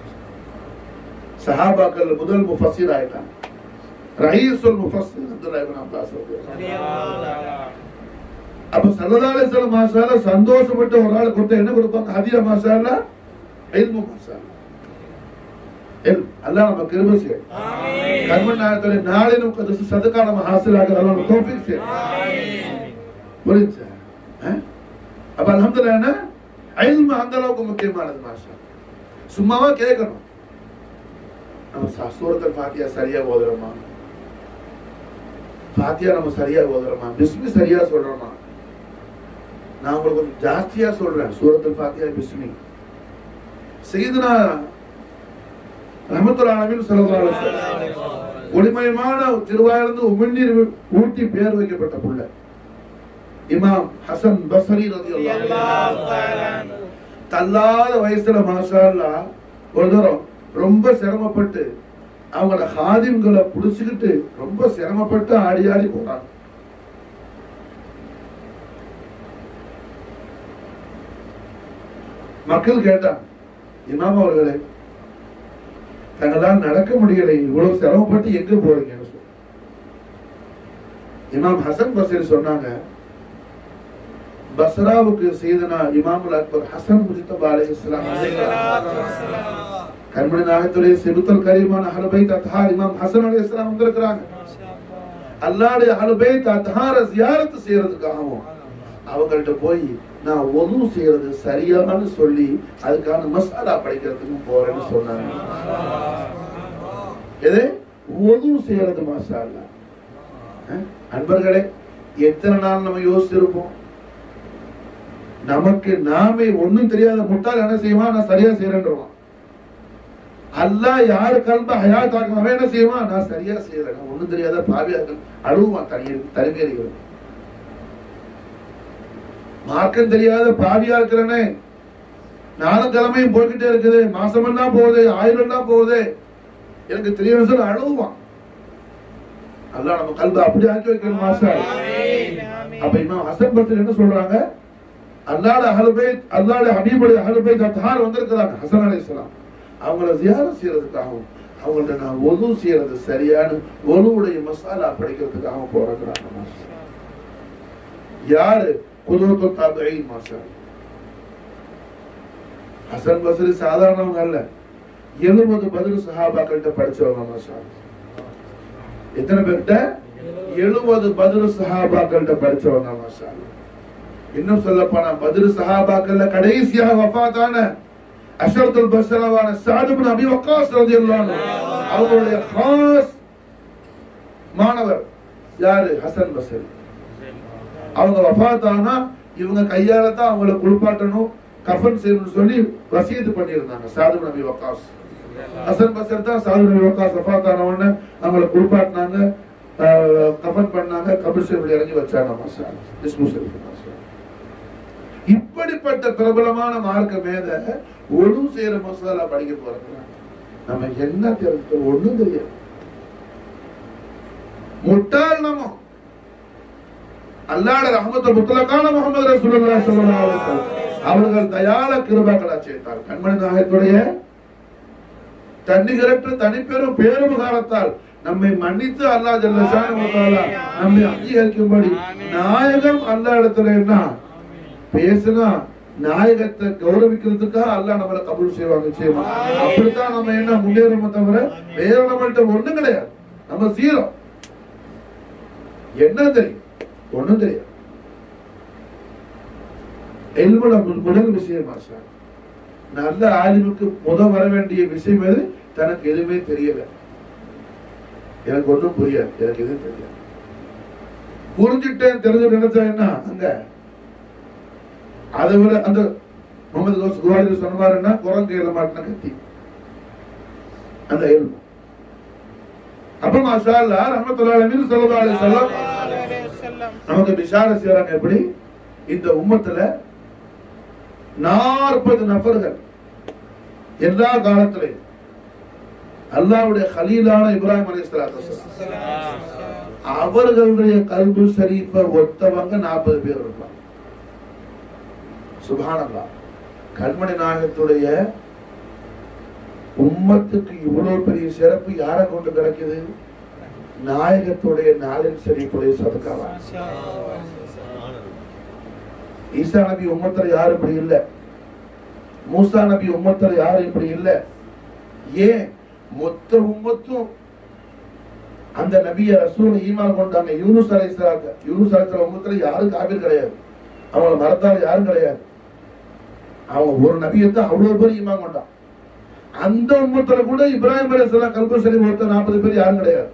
சஹாபாக்கள் முதல் முஃபஸிர் ஆயிட்டாங்க ரயீசுல் முஃபஸிர் அப்துல்லா இப்னு அப்பாஸ் ரலியல்லாஹு அப்ப சல்லல்லாஹு அலைஹி வஸல்லம் மாஷாஅல்லா சந்தோஷப்பட்ட ஒரு ஆள் கொடுத்தா என்ன கொடுப்பாங்க ஹதியா மாஷாஅல்லா இல்மு மாஷாஅல்லா இல்ம் அல்லாஹ் நம்ம கிருபை செய்யும் கர்ம நாயகத்துடைய நாளிலும் கது சதக்கா நம்ம ஹாசிலாக அல்லாஹ் நம்ம தௌஃபீக் செய்யும் புரிஞ்சா அஹ்? அப்ப அல்ஹம்துலில்லாஹ் என்ன இல்மு அந்த அளவுக்கு முக்கியமானது மாஷா சும்மாவா கேட்கணும் நம்ம ச- சூரத்துல் ஃபாத்தியா சரியா ஓதுறோமா ஃபாத்தியா நம்ம சரியா ஓதுறோமா பிஸ்மி சரியா சொல்றோமா நான் உங்களுக்கு கொஞ்சம் ஜாஸ்தியா சொல்றேன் சூரத்துல் ஃபாத்தியா பிஸ்மி செய்தனா ரஹமத்துல் ஆலமீன் ஸல்லல்லாஹு அலைஹி வஸல்லம் ஒளிமயமான திருவாயிலிருந்து உமிழ்நீர் ஊட்டி பேர் வைக்கப்பட்ட புள்ள இமாம் ஹசன் பஸ்ரி ரலியல்லாஹு அன்ஹு தள்ளாத வயசுல மாஷா அல்லாஹ் ஒரு தரம் ரொம்ப சிரமப்பட்டு அவங்களோட ஹாதிம்களை புடிச்சுக்கிட்டு ரொம்ப சிரமப்பட்டு ஆடி ஆடி போறாங்க மக்கள் கேட்டாங்க இமாம் அவர்களே தங்களால் நடக்க முடியலை இவ்வளவு சிரமப்பட்டு எங்க போறீங்கன்னு சொல்லி இமாம் ஹசன் பசீர் சொன்னாங்க பஸ்ராவுக்கு செய்தனா இமாமுல் அக்பர் ஹசன் முஜித்தபா அலைஹிஸ்ஸலாம் கண்மணி நாயகத்துடைய செலுத்தல் கரீமான அஹ்லுபைத் அத்ஹார் இமாம் ஹசன் அலைஹிஸ்ஸலாம் வந்திருக்கிறாங்க அல்லாஹ்வுடைய அஹ்லுபைத் அத்ஹார ஜியாரத் செய்யறதுக்காகவும் அவங்கள்ட்ட போய் நான் ஒது செய்யறது சரியானு சொல்லி அதுக்கான மசாலா படிக்கிறதுக்கும் போறேன்னு சொன்னாங்க எது ஒது செய்யறது மசாலா அஹ்? அன்பர்களே எத்தனை நாள் நம்ம யோசிச்சிருப்போம் நமக்கு நாமே ஒண்ணும் தெரியாத முட்டாள் என்ன செய்வான் நான் சரியா செய்யறேன்றவான் அல்லாஹ் யாரு கல்ப ஹயாத் ஆக்கும் அவன் என்ன செய்வான் நான் சரியா செய்யறேன் நான் ஒண்ணும் தெரியாத பாவியாக்கள் அழுவான் தனி தனிமேறிகள் மார்க்கம் தெரியாத பாவியா இருக்கிறனே நானும் கிழமையும் போய்கிட்டே இருக்குது மாசமெல்லாம் போகுது ஆயிரம் போகுது எனக்கு தெரியும் சொல்லி அழுவான் அல்லாஹ் நம்ம கல்வி அப்படி ஆக்கி வைக்கணும் மாஸ்டர் அப்ப இமாம் ஹசன் பஸ்ரி என்ன சொல்றாங்க அல்லாட அஹலுபை அல்லாட ஹபீபுடைய அஹலுபை தத்தார் வந்திருக்கிறாங்க ஹசன் அலைஹிஸ்ஸலாம் அவங்கள ஜியாரத் செய்யறதுக்காகவும் அவங்கள்ட்ட நான் ஒது செய்யறது சரியான ஒலுவுடைய மசாலா படிக்கிறதுக்காக போறாங்க மாஸ்டர் யாரு குதுவத்து தாபியின் மாஸ்டர் ஹசன் பஸ்ரி சாதாரணவங்க அல்ல எழுபது பதில் சஹாபாக்கள்கிட்ட படிச்சவங்க மாஸ்டர் எத்தனை பேர்கிட்ட எழுபது பதில் சஹாபாக்கள்கிட்ட படிச்சவங்க மாஷா அல்லாஹ். இன்னும் சொல்ல போனா பதில் சஹாபாக்கள்ல கடைசியாக வஃபாத்தான அஷரத்துல் பஷரவான சாது பின் அபி வக்காஸ் ரலியல்லாஹு அன்ஹு அவங்களுடைய காஸ் மாணவர் யாரு ஹசன் பஸ்ரி அவங்க வஃபாத்தானா இவங்க கையால தான் அவங்கள குளிப்பாட்டணும் கஃன் செய்யணும்னு சொல்லி வசியத்து பண்ணியிருந்தாங்க சாது பின் அபி வக்காஸ் ஹசன் பசர் தான் சாது நபி வக்காஸ் வஃபாத் ஆன உடனே அவங்கள குளிப்பாட்டினாங்க ஆஹ், கஃன் பண்ணாங்க கபிர் ஷெரீஃப்ல இறங்கி வச்சாங்க மாஷா அல்லாஹ். இஸ்மு ஷெரீஃப் மாஷா அல்லாஹ். இப்படிப்பட்ட பிரபலமான மார்க்க மேத ஒழு செய்யற மசாலா படிக்க போறாங்க நம்ம என்ன தெரிஞ்சு ஒண்ணும் தெரியாது முட்டாள் நம்ம அல்லாட ரஹமத்த முத்தலக்கான முகமது ரசூலுல்லாஹி ஸல்லல்லாஹு அலைஹி வஸல்லம் அவர்கள் தயால கிருபாக்களா செய்தார் கண்மணி நாயகத்துடைய தன்னிகரற்ற தனிப்பெரும் பேருபகாரத்தால் நம்மை மன்னித்து அல்லாஹ் ஜல்லஷானு வ தஆலா நம்மை அங்கீகரிக்கும்படி நாயகம் அல்லாஹ் இடத்துல என்ன பேசினா நாயகத்தை கௌரவிக்கிறதுக்காக அல்லாஹ் நம்மளை கபூல் செய்வாங்க நிச்சயமா அப்படித்தான் நம்ம என்ன முன்னேறோமே தவிர வேற நம்மள்ட்ட ஒண்ணும் கிடையாது நம்ம ஜீரோ என்ன தெரியும் ஒண்ணும் தெரியாது எல்முல முதல் விஷயம் ஆசா நல்ல ஆலிமுக்கு முத வர வேண்டிய விஷயம் எது தனக்கு எதுவுமே தெரியல எனக்கு ஒண்ணும் புரியாது எனக்கு எதுவும் தெரியாது புரிஞ்சுட்டேன் தெரிஞ்சு நினைச்சா என்ன அங்க அதை விட அந்த முகமது கோஸ் குவாலிது சொன்னாருன்னா குரங்கு ஏல மாட்டின கத்தி அந்த எல்மு அப்ப மாஷா அல்லாஹ் ரஹ்மத்துல்லாஹி அலைஹி ஸல்லல்லாஹு அலைஹி வஸல்லம் நமக்கு பிஷார செய்யறாங்க எப்படி இந்த உம்மத்துல நாற்பது நபர்கள் எல்லா காலத்திலையும் அல்லாஹ்வுடைய கலீலான இப்ராஹிம் அலைஹிஸ்ஸலாத்து வஸலாம் அவர்களுடைய கல்பு ஷரீஃப ஒத்தவங்க நாற்பது பேர் இருப்பாங்க சுபானல்லா கண்மணி நாயகத்துடைய உம்மத்துக்கு இவ்வளவு பெரிய சிறப்பு யாரை கொண்டு கிடைக்குது நாயகத்துடைய நாளின் ஷரீஃபுடைய சதக்காவா ஈசா நபி உம்மத்துல யாரும் இப்படி இல்ல மூசா நபி உம்மத்துல யாரும் இப்படி இல்ல ஏன் மொத்த உம்மத்தும் அந்த நபிய ரசூல் ஈமான் கொண்டாங்க யூனுஸ் அலைஹிஸ்ஸலாத்து யூனுஸ் அலைஹிஸ்ஸலாம் உம்மத்துல யாரும் காபீர் கிடையாது அவங்கள மறந்தால யாரும் கிடையாது அவங்க ஒரு நபியை தான் அவ்வளவு பேர் ஈமான் கொண்டான் அந்த உம்மத்துல கூட இப்ராஹிம் அலைஹிஸ்ஸலாம் கல்பு ஷரீஃப் ஒருத்தர் நாற்பது பேர் யாரும் கிடையாது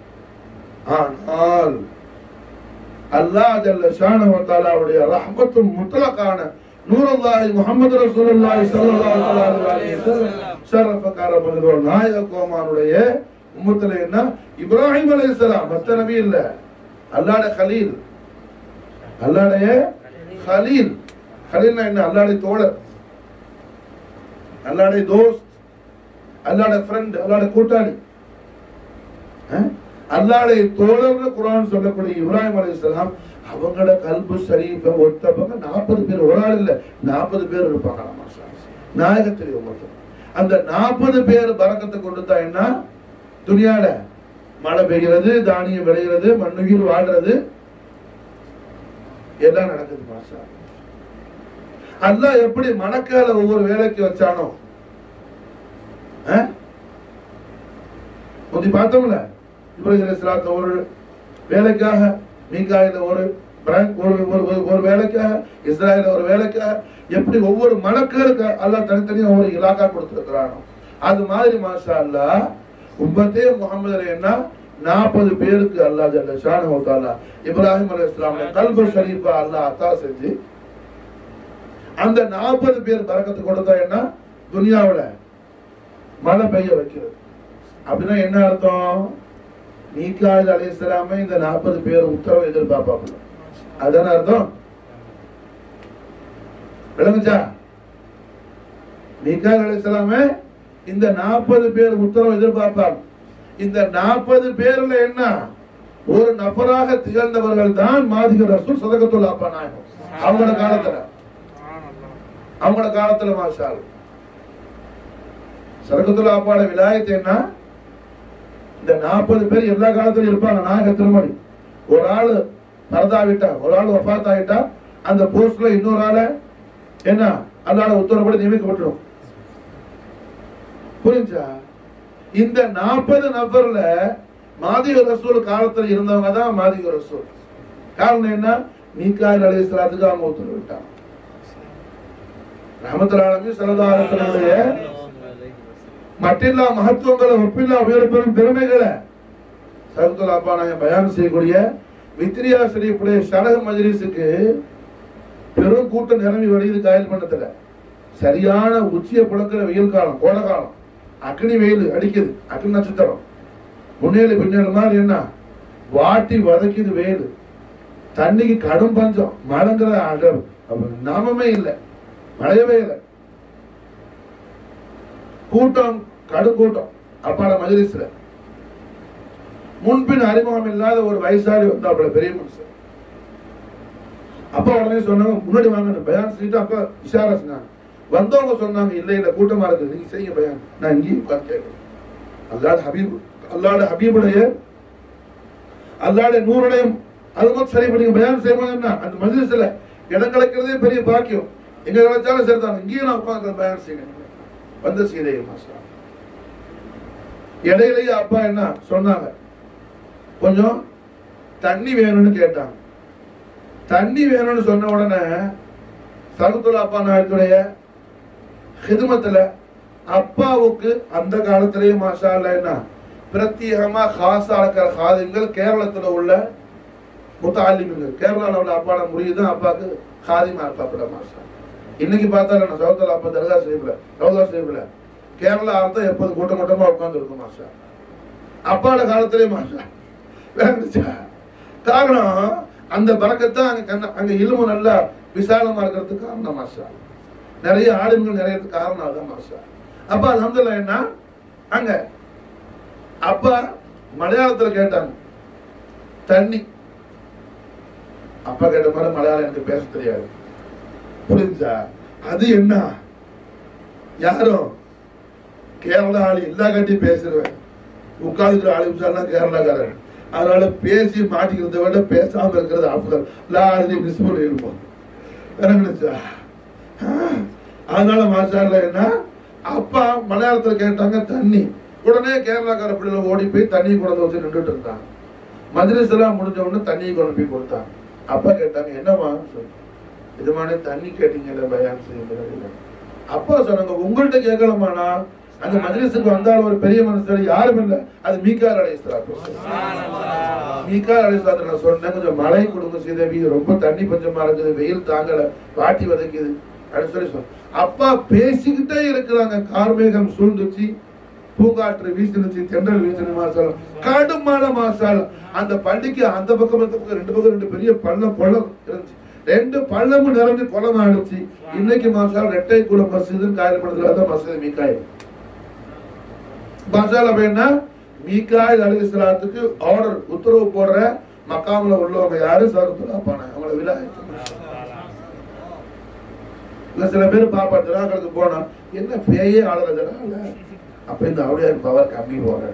ஆனால் அல்லாஹ் ஜல்ல ஷானஹு வ தஆலாவுடைய ரஹ்மத்தும் முத்லகான நூருல்லாஹி முஹம்மது ரசூலுல்லாஹி ஸல்லல்லாஹு அலைஹி வஸல்லம் ஷரஃப கரமதுர நாயக கோமானுடைய உம்மத்துல என்ன இப்ராஹிம் அலைஹிஸ்ஸலாம் மத்த நபி இல்ல அல்லாஹ்வுடைய கலீல் அல்லாஹ்வுடைய கலீல் கலீல்னா என்ன அல்லாஹ்வுடைய தோழர் அல்லாஹ்வுடைய தோஸ்த் அல்லாஹ்வுடைய ஃப்ரெண்ட் அல்லாஹ்வுடைய கூட்டாளி அஹ்? அல்லாஹ்வுடைய தோழர்னு குர்ஆன் சொல்லக்கூடிய இப்ராஹிம் அலைஹிஸ்ஸலாம் அவங்களோட கல்பு ஷரீஃப ஒத்தவங்க நாற்பது பேர் ஒரு ஆள் இல்ல நாற்பது பேர் இருப்பாங்க மாஷா நாயகத்திலே உமத்து அந்த நாற்பது பேர் பறக்கத்தை கொடுத்தா என்ன துனியால மழை பெய்கிறது தானியம் விளைகிறது மண்ணுயிர் வாழ்றது எல்லாம் நடக்குது மாஷா அல்லாஹ் எப்படி மணக்கால ஒவ்வொரு வேலைக்கு வச்சானோ அஹ்? முந்தி பார்த்தோம்ல இப்ராஹிம் அலைஹிஸ்ஸலாத்து ஒரு வேலைக்காக மீகாயில ஒரு பிராங்க் ஒரு ஒரு ஒரு- ஒரு வேலைக்காக இஸ்ராயல ஒரு வேலைக்காக எப்படி ஒவ்வொரு மலக்களுக்கு அல்லாஹ் தனித்தனியா ஒரு இலாக்கா கொடுத்திருக்கிறானோ அது மாதிரி மாஷா அல்லாஹ் உம்மத்தே முகமது என்ன நாற்பது பேருக்கு அல்லாஹ் ஜல்ல ஷானஹு வ தஆலா இப்ராஹிம் அலைஹிஸ்ஸலாமுடைய கல்பு ஷரீஃபா அல்லாஹ் அத்தா செஞ்சு அந்த நாற்பது பேர் பரக்கத்து கொடுத்தா என்ன துனியாவுல மழை பெய்ய வைக்கிறது அப்படின்னா என்ன அர்த்தம் மீகாயில் அலைஹிஸ்ஸலாமே இந்த நாற்பது பேர் உத்தரவு எதிர்பார்ப்பாப்புல அதுதானே அர்த்தம் விளங்குச்சா மீகாயில் அலைஹிஸ்ஸலாமே இந்த நாற்பது பேர் உத்தரவு எதிர்பார்ப்பாங்க இந்த நாற்பது பேர்ல என்ன ஒரு நபராக திகழ்ந்தவர்கள் தான் மாதிக ரசூல் சதகத்துல் அப்பா நாயகம் அவங்களோட காலத்துல அவங்களோட காலத்துல மாஷால் சதகத்துல் அப்பாட விலாயத்து என்ன இந்த நாற்பது பேர் எல்லா காலத்திலும் இருப்பாங்க நாயக திருமணி ஒரு ஆளு பரதாவிட்டா ஒரு ஆள் வஃபாத் ஆயிட்டா அந்த போஸ்ட்ல இன்னொரு ஆளை என்ன அல்லாட உத்தரவுப்படி நியமிக்கப்பட்டுரும் புரிஞ்சா இந்த நாற்பது நபர்ல மாதிக ரசூல் காலத்துல இருந்தவங்க தான் மாதிக ரசூல் காரணம் என்ன மீகாயில் அலைஹிஸ்ஸலாத்துக்கு அவங்க உத்தரவிட்டாங்க ரஹமத்துல்லாஹி சல்லல்லாஹு மட்டில்லா மகத்துவங்களை ஒப்பில்லா உயர் பெரும் பெருமைகளை சருத்துல் அப்பா நாங்க பயான் செய்யக்கூடிய வித்ரியா ஷரீஃபுடைய ஷரக மஜ்லிஸுக்கு பெரும் கூட்டம் நிரம்பி வழியுது காயல் பண்ணத்துல சரியான உச்சியை புழக்கிற வெயில் காலம் கோடை காலம் அக்னி வெயில் அடிக்குது அக்னி நட்சத்திரம் முன்னேழு பின்னேழு மாதிரி என்ன வாட்டி வதக்குது வெயில் தண்ணிக்கு கடும் பஞ்சம் மழைங்கிற அட- நாமமே இல்லை மழையவே இல்லை கூட்டம் கடும் கூட்டம் அப்பாட மஜ்லிஸ்ல முன்பின் அறிமுகம் இல்லாத ஒரு வயசாளி வந்து அப்பட பெரிய மனுஷன் அப்பா உடனே சொன்னாங்க முன்னாடி வாங்க பயான் செஞ்சுட்டு அப்பா இஷாரா சொன்னாங்க வந்தவங்க சொன்னாங்க இல்ல இல்ல கூட்டமா இருக்குது நீங்க செய்யுங்க பயான் நான் இங்கேயும் உட்கார்ந்து கேட்கிறேன் அல்லாட ஹபீப் அல்லாட ஹபீபுடைய அல்லாட நூறுடையும் அது மட்டும் சரி பண்ணீங்க பயான் செய்வாங்கன்னா அந்த மஜ்லிஸ்ல இடம் கிடைக்கிறதே பெரிய பாக்கியம் எங்க கிடைச்சாலும் சரிதான் இங்கேயும் நான் உட்காந்து பயான் செய்யணும் வந்த சீதை மாஸ்டர் இடையிலேயே அப்பா என்ன சொன்னாங்க கொஞ்சம் தண்ணி வேணும்னு கேட்டாங்க தண்ணி வேணும்னு சொன்ன உடனே சகுத்துல் அப்பா நாயத்துடைய ஹிதுமத்துல அப்பாவுக்கு அந்த காலத்திலேயே மாஷா அல்லாஹ் என்ன பிரத்யேகமா காசா இருக்கிற காதிங்கள் கேரளத்துல உள்ள முத்தாலிம்கள் கேரளால உள்ள அப்பாட முறிவு தான் அப்பாவுக்கு காதிமா இருப்பாப்பட மாஷா இன்னைக்கு பார்த்தா நான் சவுத்தல் அப்பா தர்கா ஷரீஃப்ல ரவுதா ஷரீஃப்ல கேரளா அர்த்தம் எப்போது கூட்டம் கூட்டமா உட்கார்ந்து இருக்கும் மாஷா அப்பாட காலத்திலே மாஷா விளங்குச்சா காரணம் அந்த பறக்கத்தான் அங்க கண்ண அங்க இலும்பு நல்லா விசாலமா இருக்கிறதுக்கு காரணம் மாஷா நிறைய ஆளுங்கள் நிறையறதுக்கு காரணம் அதான் மாஷா அப்ப அல்ஹம்துலில்லாஹ் என்ன அங்க அப்பா மலையாளத்துல கேட்டாங்க தண்ணி அப்பா கேட்ட மாதிரி மலையாளம் எனக்கு பேச தெரியாது புரிஞ்சா அது என்ன யாரும் கேரளா ஆளு எல்லா கட்டியும் பேசிடுவேன் உட்கார்ந்து ஆளு விசாரணா கேரளாக்காரன் அதனால பேசி மாட்டிக்கிறத விட பேசாம இருக்கிறது ஆஃபர் லாரி மிஸ் பண்ணி இருப்போம் விளங்குச்சா அதனால மாஸ்டர்ல என்ன அப்பா மலையாளத்துல கேட்டாங்க தண்ணி உடனே கேரளாக்கார பிள்ளைல ஓடி போய் தண்ணி கொண்டு வச்சு நின்றுட்டு இருந்தாங்க மஜ்லிஸ் எல்லாம் முடிஞ்ச உடனே தண்ணியை கொண்டு போய் கொடுத்தாங்க அப்பா கேட்டாங்க என்னம்மா சொல்லு இது மாதிரி தண்ணி கேட்டீங்கல்ல பயான் செய்யுங்க அப்பா சொன்னாங்க உங்கள்ட்ட கேட்கலாமாண்ணா அந்த மஜ்லிஸுக்கு வந்தாலும் ஒரு பெரிய மனுஷர் யாரும் இல்ல அது மீக்கார் அலைஸ்லாத்து மீக்கார் அலைஸ்லாத்து நான் சொன்னேன் கொஞ்சம் மழை கொடுங்க சீதேவி ரொம்ப தண்ணி பஞ்சமா இருக்குது வெயில் தாங்கல வாட்டி வதக்குது அப்படின்னு சொல்லி சொன்ன அப்பா பேசிக்கிட்டே இருக்கிறாங்க கார்மேகம் சூழ்ந்துச்சு பூங்காற்று வீசினுச்சு தென்றல் வீசின மாசாலம் கடுமான மாசாலம் அந்த பள்ளிக்கு அந்த பக்கம் இந்த பக்கம் ரெண்டு பக்கம் ரெண்டு பெரிய பள்ளம் குளம் இருந்துச்சு ரெண்டு பள்ளமும் நிறைஞ்சு குளம் ஆயிடுச்சு இன்னைக்கு மாசால் ரெட்டை குளம் மசிதுன்னு காயப்படுறதுல தான் மசிது மீக்காய் மசால் அப்படின்னா மீக்காய் அலிஸ்லாத்துக்கு ஆர்டர் உத்தரவு போடுற மக்காமில் உள்ளவங்க யாரு சருத்துலா பானை அவங்கள விழா இல்ல சில பேர் பாப்பா ஜனாக்களுக்கு போனா என்ன பேயே ஆளுற ஜனால அப்ப இந்த அவடியார் பவர் கம்மி போற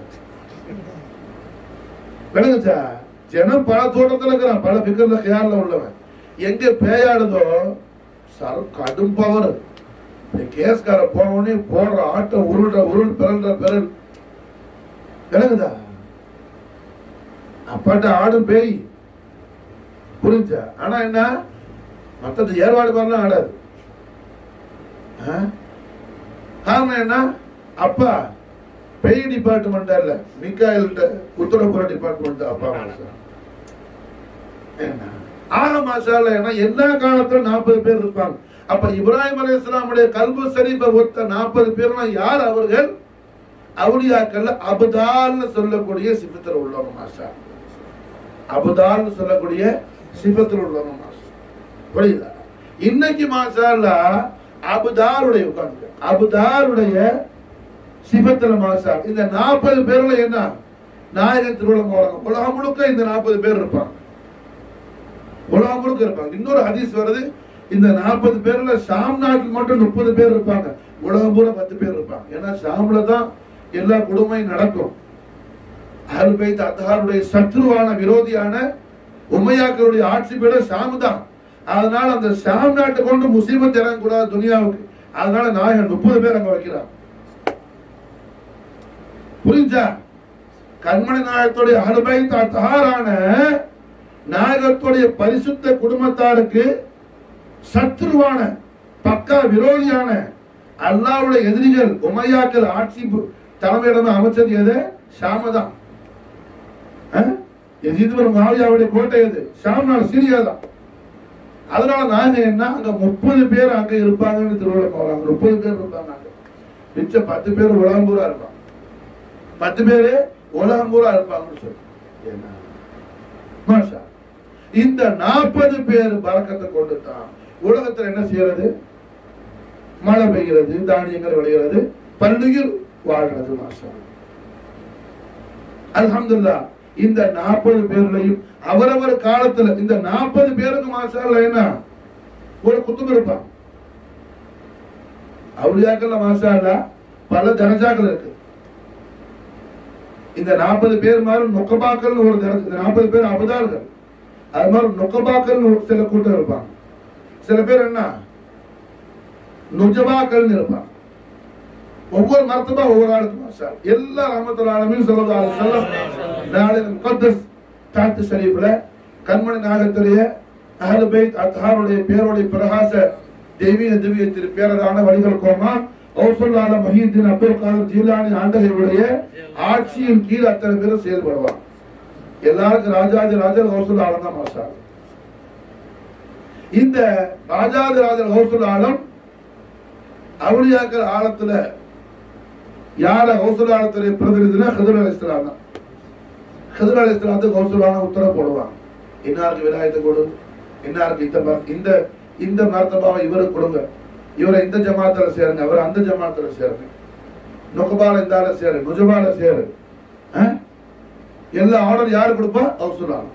விளங்குச்சா ஜனம் பல தோட்டத்துல இருக்கிறான் பல பிக்கர்ல கேரள உள்ளவன் எங்க பேயாடுதோ சர கடும் பவர் இந்த கேஸ்கார போன உடனே போடுற ஆட்டம் உருள்ற உருள் பிறல்ற பிறல் விளங்குதா அப்பாட்ட ஆடும் பேய் புரிஞ்சா ஆனா என்ன மத்தது ஏற்பாடு மாதிரிலாம் ஆடாது ஆ? காரணம் என்ன அப்பா பெய் டிபார்ட்மெண்ட் இல்ல மிக்காயில்ட்ட உத்தரப்புற டிபார்ட்மெண்ட் அப்பா மாசம் என்ன ஆக மாசால ஏன்னா எல்லா காலத்திலும் நாற்பது பேர் இருப்பாங்க அப்ப இப்ராஹிம் அலி இஸ்லாமுடைய கல்பு ஷரீஃபை ஒத்த நாற்பது பேர்னா யார் அவர்கள் அவுலியாக்கள்ல அபுதால்னு சொல்லக்கூடிய சிபத்தில் உள்ளவங்க மாஷா அபுதால்னு சொல்லக்கூடிய சிபத்தில் உள்ளவங்க மாஷா புரியுதா இன்னைக்கு மாஷால அபுதாருடைய உட்கார்ந்து அபுதாருடைய சிபத்துல மாசா இந்த நாற்பது பேர்ல என்ன நாயகன் திருவிழம் போறாங்க உலகம் முழுக்க இந்த நாற்பது பேர் இருப்பாங்க உலகம் முழுக்க இருப்பாங்க இன்னொரு ஹதீஸ் வருது இந்த நாற்பது பேர்ல ஷாம் நாட்டில் மட்டும் முப்பது பேர் இருப்பாங்க உலகம் பூரா பத்து பேர் இருப்பாங்க ஏன்னா ஷாம்ல தான் எல்லா கொடுமையும் நடக்கும் அருபைத் அத்தாருடைய சத்ருவான விரோதியான உமையாக்களுடைய ஆட்சி பேர ஷாம் தான் அதனால அந்த ஷாம் நாட்டை கொண்டு முஸ்லிமத் இறங்கக்கூடாது துனியாவுக்கு அதனால நாயகன் முப்பது பேர் அங்க வைக்கிறான் புரிஞ்சா கண்மணி நாயகத்துடைய அனுபவித்த அத்தாரான நாயகத்துடைய பரிசுத்த குடும்பத்தாருக்கு சத்ருவான பக்கா விரோதியான அல்லாவுடைய எதிரிகள் உமையாக்கள் ஆட்சி பு- தலைமையிடம் அமைச்சது எது ஷாமதான் எதிர்த்து மாவியாவுடைய கோட்டை எது ஷாம்நாள் சிரியா தான் அதனால நாங்க என்ன அங்க முப்பது பேர் அங்க இருப்பாங்கன்னு திருவிழா போறாங்க முப்பது பேர் இருப்பாங்க அங்க மிச்சம் பத்து பேர் உலகம் பூரா இருப்பாங்க பத்து பேரு உலகம் பூரா இருப்பாங்கன்னு சொல்லி என்ன மாஷா இந்த நாற்பது பேர் பறக்கத்தை கொண்டு தான் உலகத்துல என்ன செய்யறது மழை பெய்கிறது தானியங்கள் விளைகிறது பல்லுயிர் வாழ்றது மாஷா அல்ஹம்துலில்லாஹ் இந்த நாற்பது பேர்லையும் அவரவர் காலத்துல இந்த நாற்பது பேருக்கு மாஷா என்ன ஒரு குத்துபு இருப்பான் அவுளியாக்கள்ல மாஷா அல்லாஹ் பல தரஜாக்கள் இருக்கு இந்த நாற்பது பேர் மாதிரி நொக்கபாக்கள் ஒரு தரஜா இந்த நாற்பது பேர் அபதார்கள் அது மாதிரி நொக்கபாக்கள் சில கூட்டம் இருப்பாங்க சில பேர் என்ன நுஜபாக்கள் இருப்பாங்க ஒவ்வொரு மரத்தபா ஒவ்வொரு ஆளுக்கு மாஷா எல்லா ரஹமத்துல் ஆலமீன் ஸல்லல்லாஹு அலைஹி வஸல்லம் நாளை முகத்தஸ் தாத்து ஷரீஃப்ல கண்மணி நாகத்துடைய அஹ்ல பைத் அத்ஹாருடைய பேருடைய பிரகாச தெய்வீக திவ்ய திரு பேரரான வழிகள் கோமா ஔசுல்லால மஹீதீன் அப்துல் காதர் ஜீலானி ஆண்டகையுடைய ஆட்சியின் கீழ் அத்தனை பேரும் செயல்படுவாங்க எல்லாருக்கும் ராஜாதி ராஜர் கௌசல் ஆலம் தான் மாஷா இந்த ராஜாதி ராஜர் கௌசல் ஆலம் அவுளியாக்கள் ஆழத்துல யார கௌசல் ஆலத்துடைய பிரதிநிதினா ஹிதர் அலி இஸ்லாம் தான் ஹிதர் அலி இஸ்லாத்து கௌசலான உத்தரவு போடுவாங்க இன்னாருக்கு விநாயகத்தை கொடு இன்னாருக்கு இந்த மர- இந்த இந்த மரத்தபாவை இவருக்கு கொடுங்க இவரை இந்த ஜமாத்துல சேருங்க அவர் அந்த ஜமாத்துல சேருங்க நுகபால இந்த ஆளை சேரு நுஜபால சேரு ஆ? எல்லா ஆர்டர் யாரு கொடுப்பா கௌசலான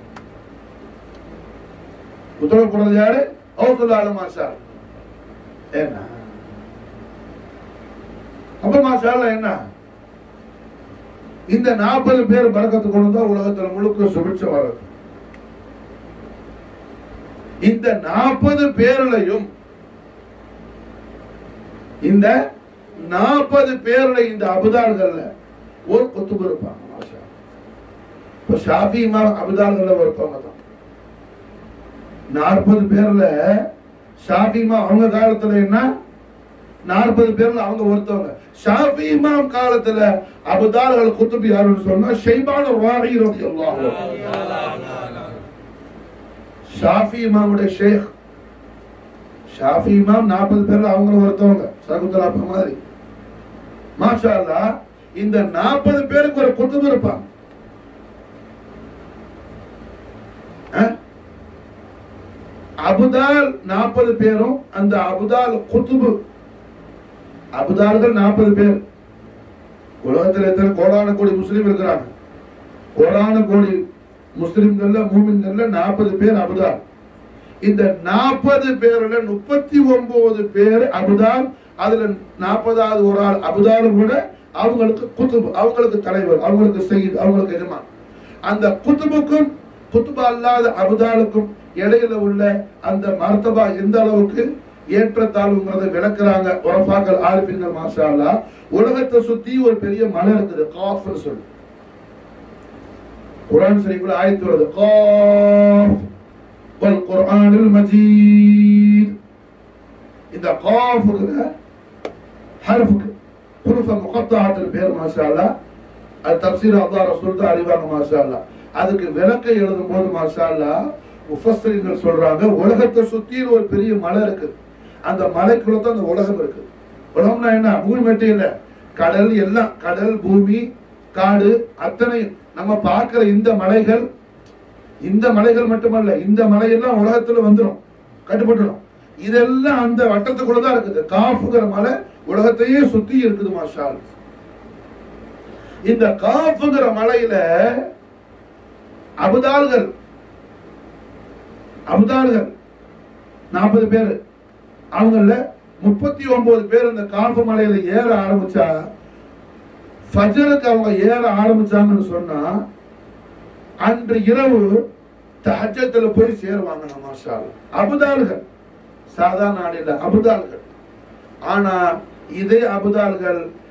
உத்தரவு போடுறது யாரு கௌசலான மாஷா என்ன அப்ப மாஷா என்ன இந்த நாற்பது பேர் பறக்கத்து கொண்டு தான் உலகத்துல முழுக்க சுபிட்சம் வர்றது இந்த நாற்பது பேர்லையும் இந்த நாற்பது பேர்ல இந்த அபுதார்கள்ல ஒரு கொத்துபு இருப்பாங்க மாஷா இப்ப ஷாஃபி இமாம் அபுதார்கள்ல ஒருத்தவங்க தான் நாற்பது பேர்ல ஷாஃபி இமாம் அவங்க காலத்துல என்ன நாற்பது பேர்ல அவங்க ஒருத்தவங்க ஷாஃபி இமாம் காலத்துல அபுதார்கள் குத்துபு யாருன்னு சொன்னா ஷைபான் ராஹி ரலியல்லாஹு அன்ஹு ஷாஃபி இமாமுடைய ஷேக் ஷாஃபி இமாம் நாற்பது பேர்ல அவங்க ஒருத்தவங்க சகுத்தலாப்ப மாதிரி மாஷா அல்லாஹ் இந்த நாற்பது பேருக்கு ஒரு குத்துபு இருப்பாங்க அஹ்? அபுதால் நாற்பது பேரும் அந்த அபுதால் குத்துபு அபுதால்கள் நாற்பது பேர் உலகத்தில் எத்தனை கோடான கோடி முஸ்லீம் இருக்கிறாங்க கோடான கோடி முஸ்லிம்கள்ல மூமின்கள்ல நாற்பது பேர் அபுதால் இந்த நாற்பது பேர்ல முப்பத்தி ஒன்பது பேர் அபுதால் அதுல நாற்பதாவது ஒரு ஆள் அபுதாலும் கூட அவங்களுக்கு குத்துபு அவங்களுக்கு தலைவர் அவங்களுக்கு செய்யுது அவங்களுக்கு எஜமான் அந்த குத்துபுக்கும் குத்துபா அல்லாத அபுதாலுக்கும் இடையில உள்ள அந்த மர்த்தபா எந்த அளவுக்கு ஏற்றத்தாழ்வுங்கிறத விளக்குறாங்க உரஃபாக்கள் ஆரிஃபின்கள் மாஷா அல்லாஹ் உலகத்தை சுத்தி ஒரு பெரிய மலை இருக்குது காஃப்னு சொல்லி குர்ஆன் ஷரீஃப்ல ஆயத்து வருது காஃப் வல் குர்ஆனில் மஜீத் இந்த காஃப்ங்கிற ஹர்ஃபுக்கு ஹுருஃப முகத்தாத்தில் பேர் மாஷா அல்லாஹ் அது தப்சீர் அல்லாஹ் ரசூல் தான் அறிவாங்க மாஷா அல்லாஹ் அதுக்கு விளக்க எழுதும் போது மாஷா அல்லாஹ் முஃபஸ்ஸரீன்கள் சொல்றாங்க உலகத்தை சுத்தி ஒரு பெரிய மலை இருக்கு அந்த மலைக்குள்ள தான் அந்த உலகம் இருக்கு உலகம்னா என்ன பூமி மட்டும் இல்ல கடல் எல்லாம் கடல் பூமி காடு அத்தனை நம்ம பார்க்கிற இந்த மலைகள் இந்த மலைகள் மட்டுமல்ல இந்த மலையெல்லாம் உலகத்துல வந்துடும் கட்டுப்பட்டுடும் இதெல்லாம் அந்த வட்டத்துக்குள்ள தான் இருக்குது காஃபுங்கிற மலை உலகத்தையே சுத்தி இருக்குது மாஷா அல்லாஹ். இந்த காஃபுங்கிற மலையில அபுதால்கள் அபுதால்கள் நாற்பது பேர் அவங்கள முப்பத்தி ஒன்பது பேர் இந்த காஃபு மலையில ஏற ஆரம்பிச்சா ஃபஜருக்கு அவங்க ஏற ஆரம்பிச்சாங்கன்னு சொன்னா அன்று இரவு தஹஜத்துல போய் சேருவாங்க நம்ம மாஷா அல்லாஹ். அபுதால்கள் சாதாரண ஆள் இல்ல அபுதால்கள் ஆனா இதே அபுதால்கள்